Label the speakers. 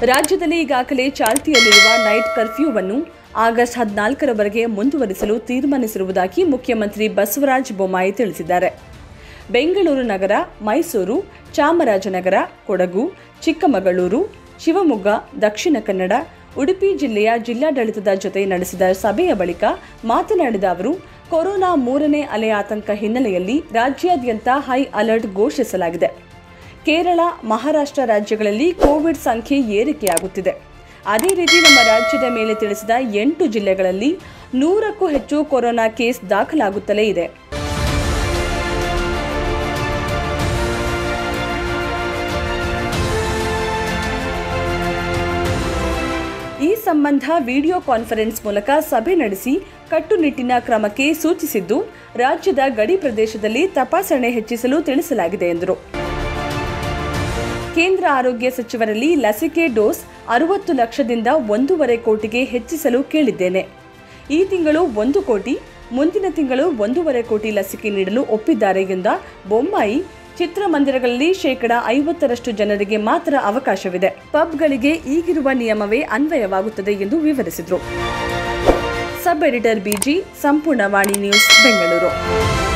Speaker 1: ರಾಜ್ಯದಲ್ಲಿ ಈಗಾಗಲೇ ಚಾಲ್ತಿಯಲ್ಲಿರುವ ನೈಟ್ ಕರ್ಫ್ಯೂವನ್ನು ಆಗಸ್ಟ್ ಹದಿನಾಲ್ಕರವರೆಗೆ ಮುಂದುವರಿಸಲು ತೀರ್ಮಾನಿಸಿರುವುದಾಗಿ ಮುಖ್ಯಮಂತ್ರಿ ಬಸವರಾಜ ಬೊಮ್ಮಾಯಿ ತಿಳಿಸಿದ್ದಾರೆ ಬೆಂಗಳೂರು ನಗರ ಮೈಸೂರು ಚಾಮರಾಜನಗರ ಕೊಡಗು ಚಿಕ್ಕಮಗಳೂರು ಶಿವಮೊಗ್ಗ ದಕ್ಷಿಣ ಕನ್ನಡ ಉಡುಪಿ ಜಿಲ್ಲೆಯ ಜಿಲ್ಲಾಡಳಿತದ ಜೊತೆ ನಡೆಸಿದ ಸಭೆಯ ಬಳಿಕ ಮಾತನಾಡಿದ ಅವರು ಕೊರೋನಾ ಮೂರನೇ ಅಲೆ ಆತಂಕ ಹಿನ್ನೆಲೆಯಲ್ಲಿ ರಾಜ್ಯಾದ್ಯಂತ ಹೈ ಅಲರ್ಟ್ ಘೋಷಿಸಲಾಗಿದೆ ಕೇರಳ ಮಹಾರಾಷ್ಟ್ರ ರಾಜ್ಯಗಳಲ್ಲಿ ಕೋವಿಡ್ ಸಂಖ್ಯೆ ಏರಿಕೆಯಾಗುತ್ತಿದೆ ಅದೇ ರೀತಿ ನಮ್ಮ ರಾಜ್ಯದ ಮೇಲೆ ತಿಳಿಸಿದ ಎಂಟು ಜಿಲ್ಲೆಗಳಲ್ಲಿ ನೂರಕ್ಕೂ ಹೆಚ್ಚು ಕೊರೋನಾ ಕೇಸ್ ದಾಖಲಾಗುತ್ತಲೇ ಇದೆ ಈ ಸಂಬಂಧ ವಿಡಿಯೋ ಕಾನ್ಫರೆನ್ಸ್ ಮೂಲಕ ಸಭೆ ನಡೆಸಿ ಕಟ್ಟುನಿಟ್ಟಿನ ಕ್ರಮಕ್ಕೆ ಸೂಚಿಸಿದ್ದು ರಾಜ್ಯದ ಗಡಿ ಪ್ರದೇಶದಲ್ಲಿ ತಪಾಸಣೆ ಹೆಚ್ಚಿಸಲು ತಿಳಿಸಲಾಗಿದೆ ಎಂದರು ಕೇಂದ್ರ ಆರೋಗ್ಯ ಸಚಿವರಲ್ಲಿ ಲಸಿಕೆ ಡೋಸ್ ಅರವತ್ತು ಲಕ್ಷದಿಂದ ಒಂದೂವರೆ ಕೋಟಿಗೆ ಹೆಚ್ಚಿಸಲು ಕೇಳಿದ್ದೇನೆ ಈ ತಿಂಗಳು ಒಂದು ಕೋಟಿ ಮುಂದಿನ ತಿಂಗಳು ಒಂದೂವರೆ ಕೋಟಿ ಲಸಿಕೆ ನೀಡಲು ಒಪ್ಪಿದ್ದಾರೆ ಎಂದ ಬೊಮ್ಮಾಯಿ ಚಿತ್ರಮಂದಿರಗಳಲ್ಲಿ ಶೇಕಡ ಐವತ್ತರಷ್ಟು ಜನರಿಗೆ ಮಾತ್ರ ಅವಕಾಶವಿದೆ ಪಬ್ಗಳಿಗೆ ಈಗಿರುವ ನಿಯಮವೇ ಅನ್ವಯವಾಗುತ್ತದೆ ಎಂದು ವಿವರಿಸಿದರು ಸಬ್ ಎಡಿಟರ್ ಬಿಜಿ ಸಂಪೂರ್ಣ ವಾಣಿ ನ್ಯೂಸ್ ಬೆಂಗಳೂರು